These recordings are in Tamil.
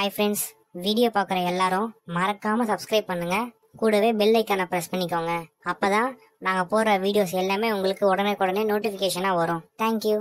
ஹாய் ஃப்ரெண்ட்ஸ் வீடியோ பார்க்குற எல்லாரும் மறக்காம சப்ஸ்கிரைப் பண்ணுங்க கூடவே பெல் ஐக்கானை ப்ரெஸ் பண்ணிக்கோங்க அப்பதான் நாங்கள் போடுற வீடியோஸ் எல்லாமே உங்களுக்கு உடனே உடனே நோட்டிஃபிகேஷனாக வரும் தேங்க்யூ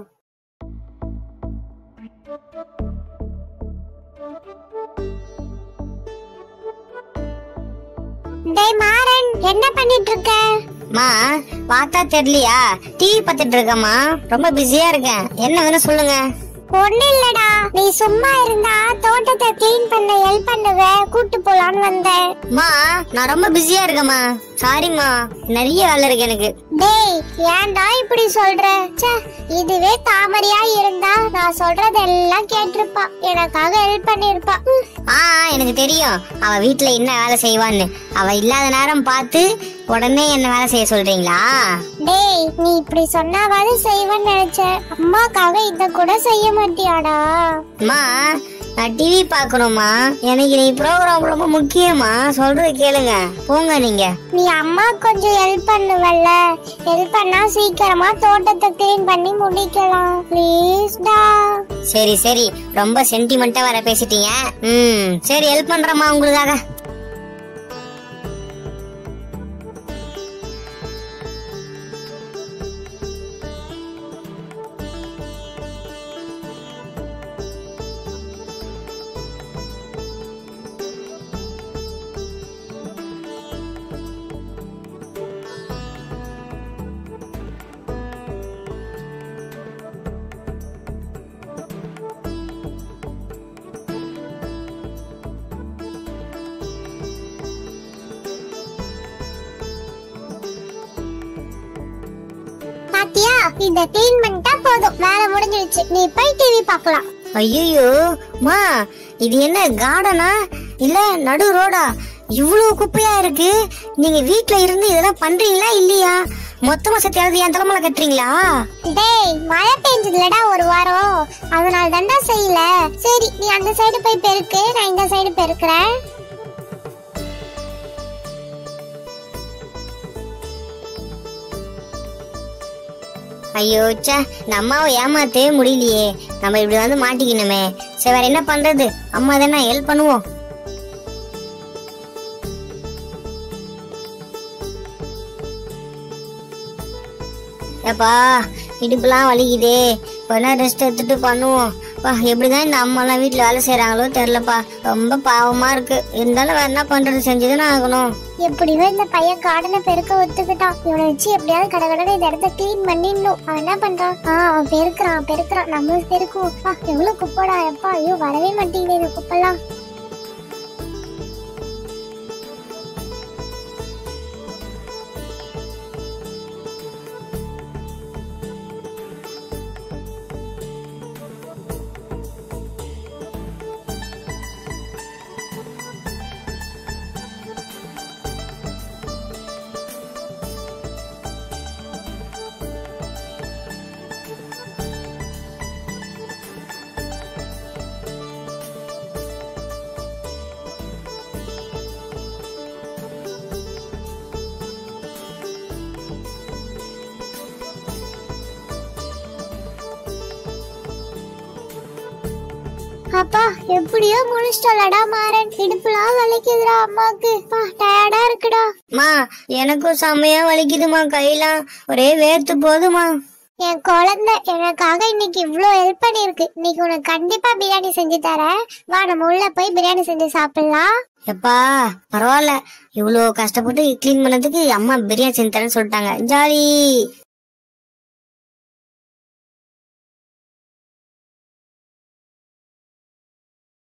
டேய் மாறன் என்ன பண்ணிட்டு இருக்க மா பார்த்தா தெரியலையா டிவி பார்த்துட்டு இருக்கேம்மா ரொம்ப பிஸியா இருக்கேன் என்ன வேணும் சொல்லுங்க ஒண்ணு இல்லடா நீ சும்மா இருந்தா தோட்டத்தை க்ளீன் பண்ண ஹெல்ப் பண்ணுவ கூட்டு போலான்னு வந்தேன் மா நான் ரொம்ப பிஸியா இருக்கேம்மா சாரிம்மா நிறைய வேலை இருக்கு எனக்கு டேய் ஏன்டா இப்படி சொல்ற ச்சே இதுவே தாமரையா இருந்தா நான் சொல்றதெல்லாம் கேட்டிருப்பா எனக்காக ஹெல்ப் பண்ணிருப்பா ம், ஆ எனக்கு தெரியும் அவ வீட்ல என்ன வேலை செய்வான்னு அவ இல்லாத நேரம் பார்த்து உடனே என்ன வேலை செய்ய சொல்றீங்களா டேய் நீ இப்படி சொன்னாவது செய்வேன்னு நினைச்சேன் அம்மாக்காக இத கூட செய்ய மாட்டியாடா அம்மா நான் டிவி பார்க்கணுமா எனக்கு நீ ப்ரோக்ராம் ரொம்ப முக்கியமா சொல்றது கேளுங்க போங்க நீங்க நீ அம்மா கொஞ்சம் ஹெல்ப் பண்ணுவல்ல ஹெல்ப் பண்ணா சீக்கிரமா தோட்டத்தை க்ளீன் பண்ணி முடிக்கலாம் ப்ளீஸ்டா சரி சரி ரொம்ப சென்டிமெண்டா வர பேசிட்டீங்க ம் சரி ஹெல்ப் பண்றேம்மா உங்களுக்காக பாத்தியா இத க்ளீன் பண்ணிட்டா போதும் வேலை முடிஞ்சிடுச்சு நீ போய் டிவி பார்க்கலாம் ஐயோ மா இது என்ன கார்டனா இல்ல நடு ரோடா இவ்வளவு குப்பையா இருக்கு நீங்க வீட்ல இருந்து இதெல்லாம் பண்றீங்களா இல்லையா மொத்தமா சத்தியாவது என் தலைமையில கட்டுறீங்களா டேய் மழை பெஞ்சதுலடா ஒரு வாரம் அதனால தான்டா செய்யல சரி நீ அந்த சைடு போய் பெருக்கு நான் இந்த சைடு பெருக்கிறேன் ஐயோ ச்சே இந்த அம்மாவை ஏமாத்தவே முடியலையே நம்ம இப்படி வந்து மாட்டிக்கணுமே சரி வேற என்ன பண்றது அம்மா தானே ஹெல்ப் பண்ணுவோம் ஏப்பா இடுப்புலாம் வலிக்குதே கொஞ்ச நேரம் ரெஸ்ட் எடுத்துட்டு பண்ணுவோம் பா எப்படிதான் இந்த அம்மாலாம் வீட்டில் வேலை செய்கிறாங்களோ தெரிலப்பா ரொம்ப பாவமா இருக்கு இருந்தாலும் வேற என்ன பண்றது செஞ்சுதானே ஆகணும் எப்படியோ இந்த பையன் கார்டனை பெருக்க ஒத்துக்கிட்டான் இவனை வச்சு எப்படியாவது கடை கடை இந்த இடத்த க்ளீன் பண்ணிடணும் அவன் என்ன பண்றான் ஆ அவன் பெருக்குறான் பெருக்குறான் நம்மளும் பெருக்குவோம் ஆ எவ்வளவு குப்பைடா எப்பா ஐயோ வரவே மாட்டேங்குது இந்த குப்பெல்லாம் அப்பா எப்படியோ முடிச்சிட்டலடா மாறன் இடுப்புலாம் வலிக்குதுடா அம்மாக்கு பா டயர்டா இருக்குடா மா எனக்கும் செம்மையா வலிக்குதுமா கையெல்லாம் ஒரே வேர்த்து போதுமா என் குழந்தை எனக்காக இன்னைக்கு இவ்ளோ ஹெல்ப் பண்ணிருக்கு இன்னைக்கு உனக்கு கண்டிப்பா பிரியாணி செஞ்சு தரேன் வா நம்ம உள்ள போய் பிரியாணி செஞ்சு சாப்பிடலாம் எப்பா பரவாயில்ல இவ்வளோ கஷ்டப்பட்டு க்ளீன் பண்ணதுக்கு அம்மா பிரியாணி செஞ்சு தரேன்னு சொல்லிட்டாங்க ஜாலி